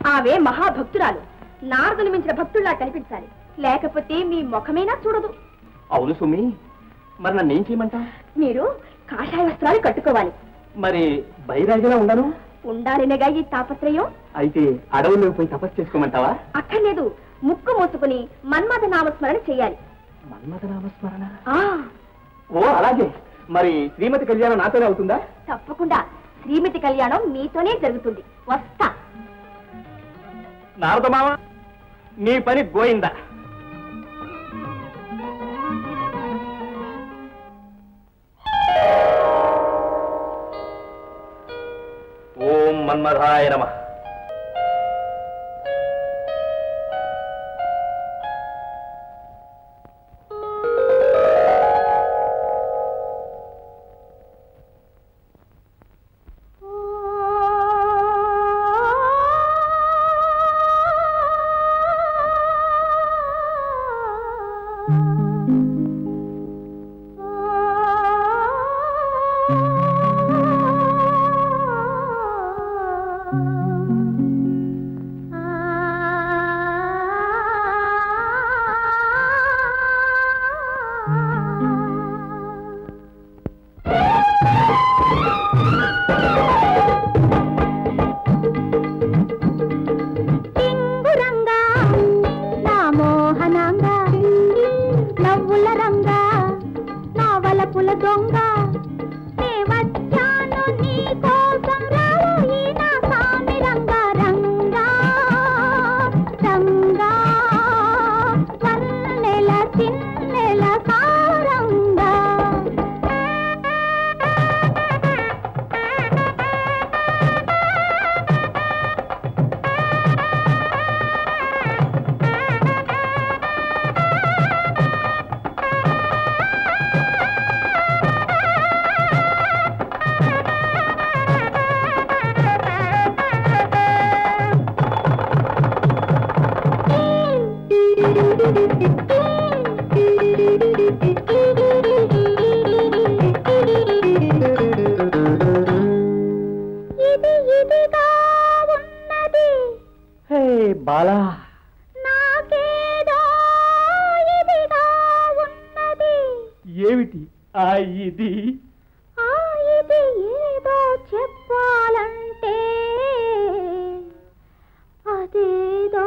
ఆమె మహాభక్తురాలు నారదుని మించిన భక్తుల్లా కనిపించాలి లేకపోతే మీ ముఖమేనా చూడదు అవును సుమి మరి నన్ను ఏం చేయమంటావు మీరు కాషాయ వస్త్రాలు కట్టుకోవాలి మరి బైరాగిలా ఉండను ఉండాలనేగా ఈ తాపత్రయం అయితే అడవుల్లోకి పోయి తపస్సు చేసుకోమంటావా అక్కర్లేదు ముక్కు మూసుకుని మన్మథ నామస్మరణ చెయ్యాలి మన్మథ నామస్మరణ ఆ ఓ అలాగే మరి శ్రీమతి కళ్యాణం నాతోనే అవుతుందా తప్పకుండా శ్రీమతి కళ్యాణం మీతోనే జరుగుతుంది వస్తా నారదమామ నీ పని గోయిందా ఓం మన్మథాయ నమ రంగా నా మోహనంగా నవ్వుల రంగా నా వలపుల దొంగ నే వచ్చాను నీ కోసం రావోయి నా సామి రంగా రంగా రంగా వన్నెల చిన్నెల సారంగా ఇది ఇదిగా ఉన్నది హే బాలా నాకేదో ఇదిగా ఉన్నది ఏమిటి ఆ ఇది ఆ ఇది ఏదో చెప్పాలంటే అదేదో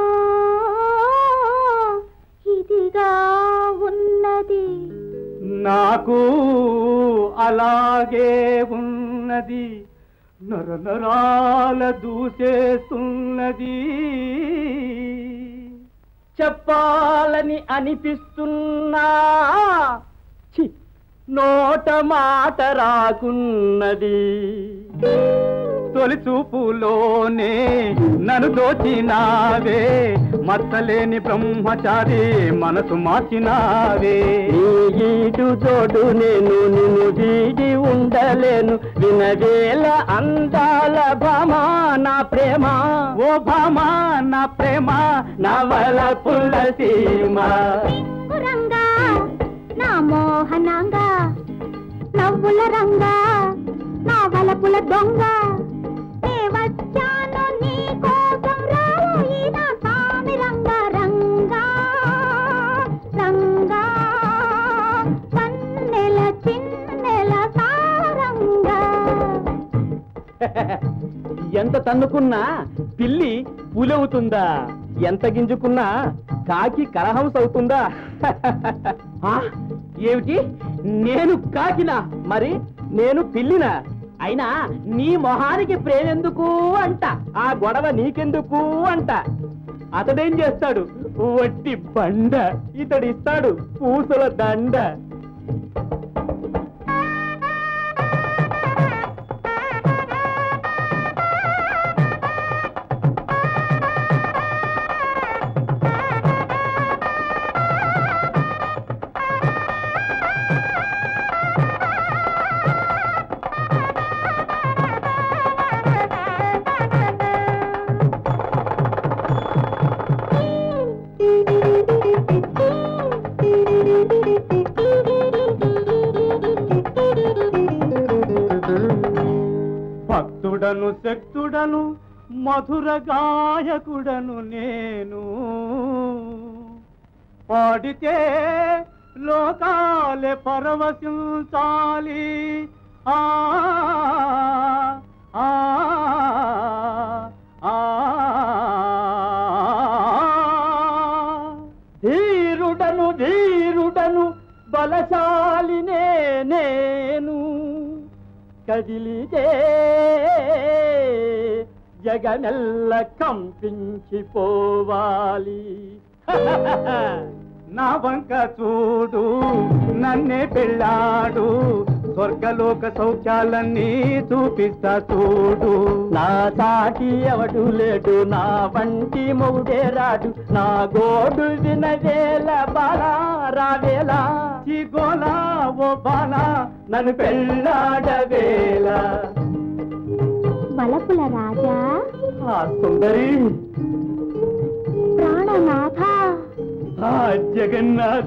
ఇదిగా ఉన్నది నాకు అలాగే ఉన్నది నర నరాల దూసేస్తున్నది చెప్పాలని అనిపిస్తున్నా ఛీ, నోట మాట రాకున్నది తొలి చూపులోనే నన్ను దోచినావే మచ్చలేని బ్రహ్మచారి మనసు మార్చినావే ఈటు చోటు నేను నిన్ను వీడి ఉండలేను వినవేల అందాల భామా నా ప్రేమ ఓ భామా నా ప్రేమ నవల పుల్ల సీమ రంగా నా మోహనంగా నవ్వుల రంగా నా వలపుల దొంగ నే వచ్చాను నీ కోసం రావోయి నా సామి రంగా రంగా రంగా కన్నెల చిన్నెల సారంగా ఎంత తన్నుకున్నా పిల్లి పులవుతుందా ఎంత గింజుకున్నా కాకి కలహంస అవుతుందా ఆ, ఏమిటి నేను కాకినా మరి నేను పిల్లినా అయినా నీ మొహానికి ప్రేమెందుకు అంట ఆ గొడవ నీకెందుకు అంట అతడేం చేస్తాడు వట్టి బండ ఇతడిస్తాడు పూసల దండ భక్తుడను శక్తుడను మధుర గాయకుడను నేను పాడితే లోకాలే పరవశించాలి ఆ ఆ ఆ ధీరుడను ధీరుడను బలశాలినే నేను కదిలితే జగనెల్ల కంపించిపోవాలి నా వంక చూడు నన్నే పెళ్ళాడు స్వర్గలోక సౌఖ్యాలన్నీ చూపిస్తా చూడు నా సాటి ఎవడు లేడు నా వంటి మొగుడే రాడు నా గోడు వినవేల బాలా రావేలా గోలా ఓ బాలా నన్ను పెళ్ళాడవేళ వలపుల రాజా ఆ సుందరి ప్రాణనాథ ఆ జగన్నాథ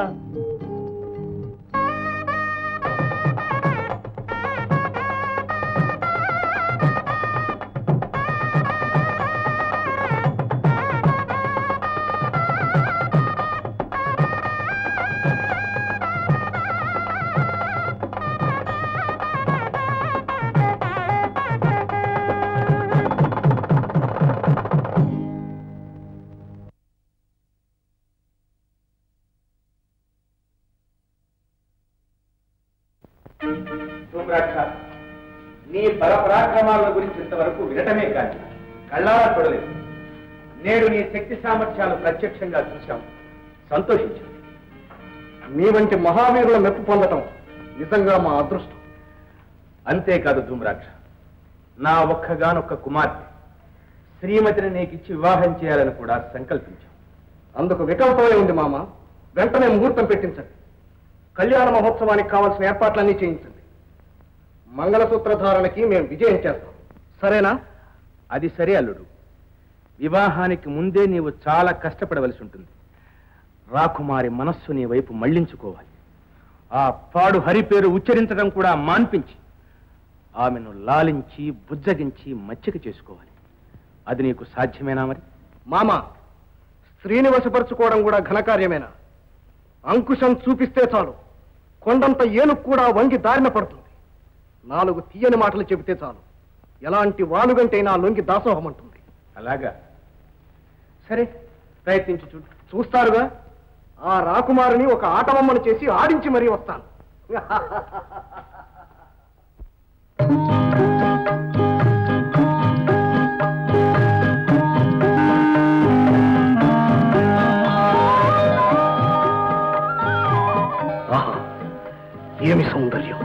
ధూమ్రాక్ష నీ పరపరాక్రమాల గురించి ఇంతవరకు వినటమే కాదు కళ్ళారా చూడలేదు నేడు నీ శక్తి సామర్థ్యాలు ప్రత్యక్షంగా చూశాం సంతోషించాం మీ వంటి మహావీరుల మెప్పు పొందటం నిజంగా మా అదృష్టం అంతేకాదు ధూమ్రాక్ష నా ఒక్కగానొక్క కుమార్తె శ్రీమతిని నీకిచ్చి వివాహం చేయాలని కూడా సంకల్పించాం అందుకు వికల్పమే ఉంది మామ వెంటనే ముహూర్తం పెట్టించండి కళ్యాణ మహోత్సవానికి కావాల్సిన ఏర్పాట్లన్నీ చేయించండి మంగళసూత్ర ధారణకి మేము విజయం చేస్తాం సరేనా అది సరే అల్లుడు వివాహానికి ముందే నీవు చాలా కష్టపడవలసి ఉంటుంది రాకుమారి మనస్సు నీ వైపు మళ్లించుకోవాలి ఆ పాడు హరి పేరు ఉచ్చరించడం కూడా మాన్పించి ఆమెను లాలించి బుజ్జగించి మచ్చిక చేసుకోవాలి అది నీకు సాధ్యమేనా మరి మామ స్త్రీని వశపరుచుకోవడం కూడా ఘనకార్యమేనా అంకుశం చూపిస్తే చాలు కొండంత ఏనుగు కూడా వంగి దారిన పడుతుంది నాలుగు తీయని మాటలు చెబితే చాలు ఎలాంటి వాలుగంటైనా లొంగి దాసోహం అంటుంది అలాగా సరే ప్రయత్నించి చూడు చూస్తారుగా ఆ రాకుమారిని ఒక ఆటబొమ్మను చేసి ఆడించి మరీ వస్తాను ఆహా, ఏమి సౌందర్యం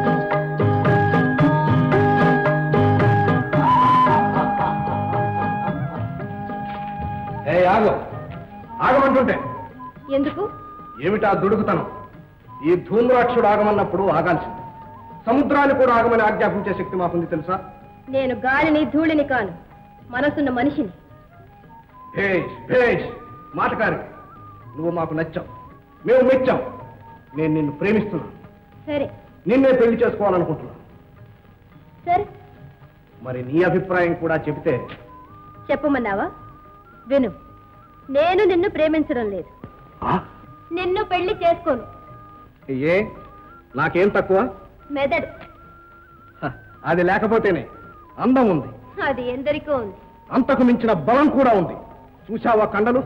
ఏ ఆగు ఆగమంటుంటే ఎందుకు ఏమిటా దుడుకుతనం ఈ ధూమ్రాక్షుడు ఆగమన్నప్పుడు ఆగాల్సింది సముద్రాన్ని కూడా ఆగమని ఆజ్ఞాపించే శక్తి మాకుంది తెలుసా నేను గాలిని ధూళిని కాను మనసున్న మనిషిని భేష్ భేష్ మాటకారి నువ్వు మాకు నచ్చావు మేము మెచ్చాం నేను నిన్ను ప్రేమిస్తున్నాను సరే నిన్నే పెళ్లి చేసుకోవాలనుకుంటున్నాను సరే మరి నీ అభిప్రాయం కూడా చెబితే చెప్పమన్నావా విను నేను నిన్ను ప్రేమించడం లేదు ఆ? నిన్ను పెళ్లి చేసుకోను ఏ నాకేం తక్కువ మెదడు హ, అది లేకపోతేనే అందం ఉంది అది ఎందరికో ఉంది అంతకు మించిన బలం కూడా ఉంది చూశావా కండలు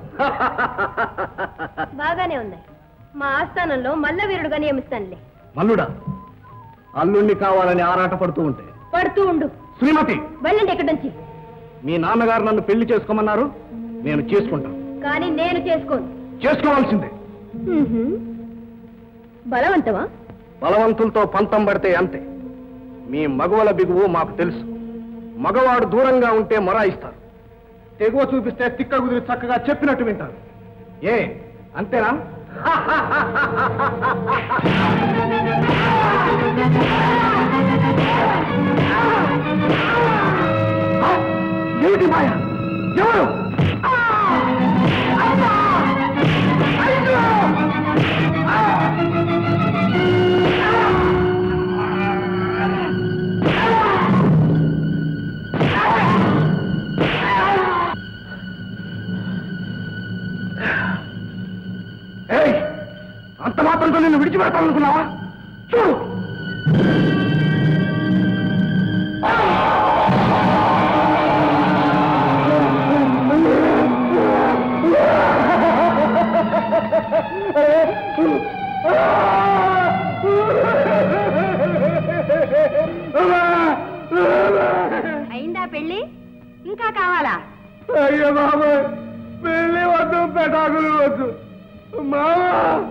బాగానే ఉన్నాయి మా ఆస్థానంలో మల్లవీరుడుగా నియమిస్తానులే మల్లుడా అల్లుణ్ణి కావాలని ఆరాట పడుతూ ఉంటే పడుతూ ఉండు శ్రీమతి వెళ్ళండి ఇక్కడి నుంచి మీ నాన్నగారు నన్ను పెళ్లి చేసుకోమన్నారు నేను చేసుకుంటాను కానీ నేను చేసుకోను చేసుకోవాల్సిందే ఉహుం. బలవంతమా బలవంతులతో పంతం పడితే అంతే మీ మగవల బిగువు మాకు తెలుసు మగవాడు దూరంగా ఉంటే మొరాయిస్తారు తెగువ చూపిస్తే తిక్క కుదిరి చక్కగా చెప్పినట్టు వింటారు ఏ అంతేనా ఏమిటి మాయ ఎవరు మాటలతో నిన్ను విడిచిపెడతాననుకున్నావా చూడు అయిందా పెళ్లి ఇంకా కావాలా అయ్యో బాబాయ్ పెళ్లి వద్దు పెటాకులు వద్దు మావా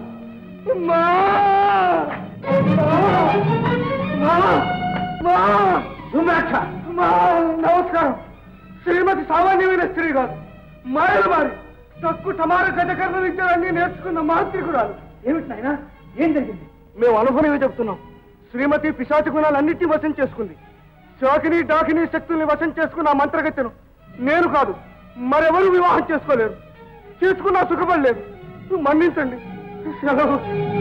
నమస్కారం శ్రీమతి సామాన్యమైన స్త్రీ కాదు మాయలు మారి తక్కు సమాన గజకర్ణ విద్యలన్నీ నేర్చుకున్న మాంత్రికురాలు ఏమిటి నాయన ఏం జరిగింది మేము అనుభవమే చెప్తున్నాం శ్రీమతి పిశాచ గుణాలన్నింటినీ వశం చేసుకుంది శాకిని డాకిని శక్తుల్ని వశం చేసుకున్న ఆ మంత్రగత్తెను నేను కాదు మరెవరు వివాహం చేసుకోలేరు చేసుకున్నా సుఖపడలేదు మన్నించండి సెలవు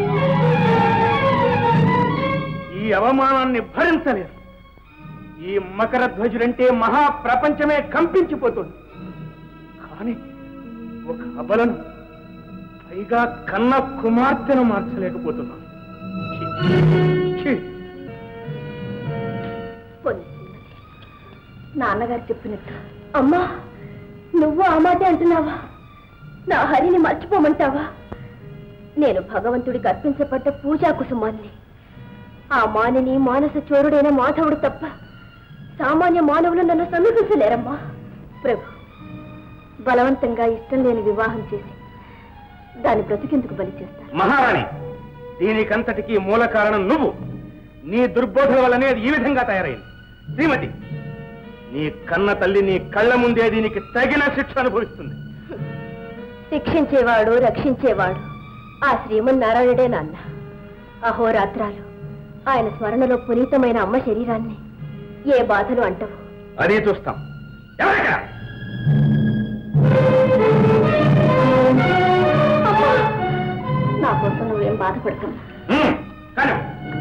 ఈ అవమానాన్ని భరించలేరు ఈ మకర ధ్వజులంటే మహా ప్రపంచమే కంపించిపోతుంది కానీ ఒక అబలను పైగా కన్న కుమార్తెను మార్చలేకపోతున్నాను ఛీ, ఛీ. పోనీ నాన్నగారు చెప్పినట్టు అమ్మా నువ్వు ఆ మాటే అంటున్నావా నా హరిని మర్చిపోమంటావా నేను భగవంతుడికి అర్పించబడ్డ పూజా కుసుమాన్ని ఆ మానిని మానస చోరుడైన మాధవుడు తప్ప సామాన్య మానవులు నన్ను సమీపించలేరమ్మా ప్రభు బలవంతంగా ఇష్టం లేని వివాహం చేసి దాని బ్రతికెందుకు బలి చేస్తారు మహారాణి దీనికంతటికీ మూల కారణం నువ్వు నీ దుర్బోధన వల్లనే అది ఈ విధంగా తయారైంది శ్రీమతి నీ కన్న తల్లి నీ కళ్ళ ముందే దీనికి తగిన శిక్ష అనుభవిస్తుంది శిక్షించేవాడు రక్షించేవాడు ఆ శ్రీమన్నారాయణుడే నాన్న అహోరాత్రాలు ఆయన స్మరణలో పునీతమైన అమ్మ శరీరాన్ని ఏ బాధలు అంటవు అది చూస్తాం ఎవరికా? అమ్మా! నా కోసం నువ్వేం బాధపడతావు ఉమ్, కానీ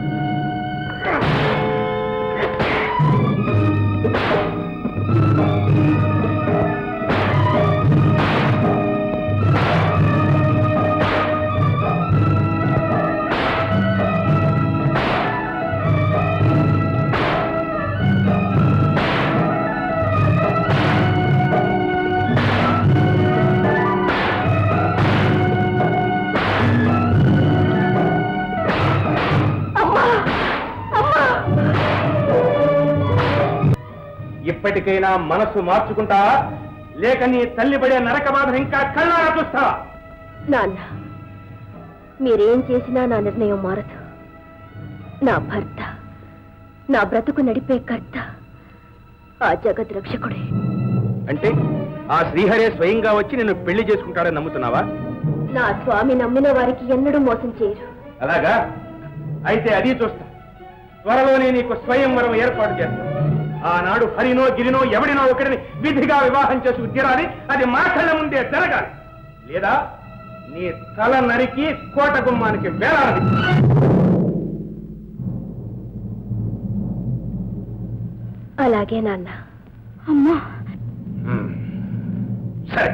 అమ్మా అమ్మా ఇప్పటికైనా మనసు మార్చుకుంటావా లేక నీ తల్లి పడే నరక బాధను ఇంకా కళ్ళారా చూస్తావా నాన్న మీరేం చేసినా నా నిర్ణయం మారదు నా భర్త నా బ్రతుకు నడిపే కర్త ఆ జగత్ రక్షకుడే అంటే ఆ శ్రీహరే స్వయంగా వచ్చి నిన్ను పెళ్లి చేసుకుంటాడని నమ్ముతున్నావా నా స్వామి నమ్మిన వారికి ఎన్నడూ మోసం చేయరు అలాగా అయితే అది చూస్తా త్వరలోనే నీకు స్వయంవరం ఏర్పాటు చేస్తా ఆనాడు హరినో గిరినో ఎవడినో ఒకరిని విధిగా వివాహం చేసి తీరాలి అది మా కళ్ళ ముందే జరగాలి లేదా నీ తల నరికి కోట గుమ్మానికి వేలాలి అలాగే నాన్న అమ్మా సరే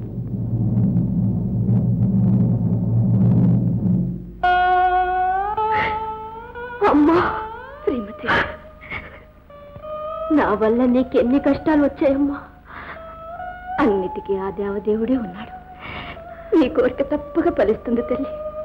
అమ్మా శ్రీమతి నా వల్ల నీకెన్ని కష్టాలు వచ్చాయమ్మా అన్నిటికీ ఆ దేవదేవుడే ఉన్నాడు నీ కోరిక తప్పగా ఫలిస్తుంది తల్లి